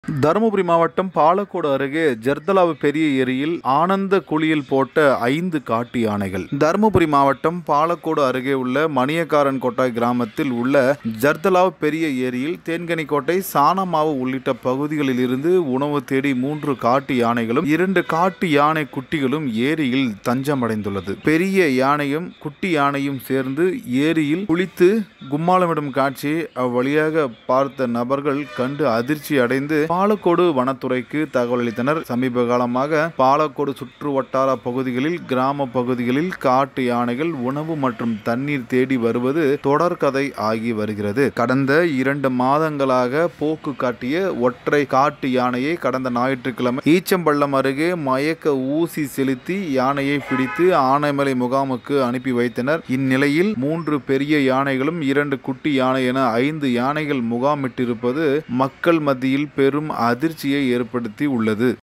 தருமபுரி மாவட்டம் பாலக்கோடு அருகே ஜெர்தலாவு பெரிய ஏரியில் ஆனந்த குளியல் போட்ட ஐந்து காட்டு யானைகள் தருமபுரி மாவட்டம் பாலக்கோடு அருகே உள்ள மணியக்காரன் கோட்டாய் கிராமத்தில் உள்ள ஜர்தலாவ் பெரிய ஏரியில் தேன்கனிக்கோட்டை சாணமாவு உள்ளிட்ட பகுதிகளில் இருந்து உணவு தேடி மூன்று காட்டு யானைகளும் இரண்டு காட்டு யானை குட்டிகளும் ஏரியில் தஞ்சமடைந்துள்ளது பெரிய யானையும் குட்டி யானையும் சேர்ந்து ஏரியில் குளித்து கும்மாளமிடும் காட்சியை அவ்வழியாக பார்த்த நபர்கள் கண்டு அதிர்ச்சி அடைந்து பாலக்கோடு வனத்துறைக்கு தகவல் அளித்தனர் சமீப காலமாக பாலக்கோடு சுற்று வட்டார பகுதிகளில் கிராம பகுதிகளில் காட்டு யானைகள் உணவு மற்றும் தண்ணீர் தேடி வருவது தொடர்கதை ஆகி வருகிறது கடந்த இரண்டு மாதங்களாக போக்கு காட்டிய ஒற்றை காட்டு யானையை கடந்த ஞாயிற்றுக்கிழமை ஈச்சம்பள்ளம் அருகே மயக்க ஊசி செலுத்தி யானையை பிடித்து ஆனைமலை முகாமுக்கு அனுப்பி வைத்தனர் இந்நிலையில் மூன்று பெரிய யானைகளும் இரண்டு குட்டி யானை என ஐந்து யானைகள் முகாமிட்டிருப்பது மக்கள் மத்தியில் பெரும் அதிர்ச்சியை ஏற்படுத்தி உள்ளது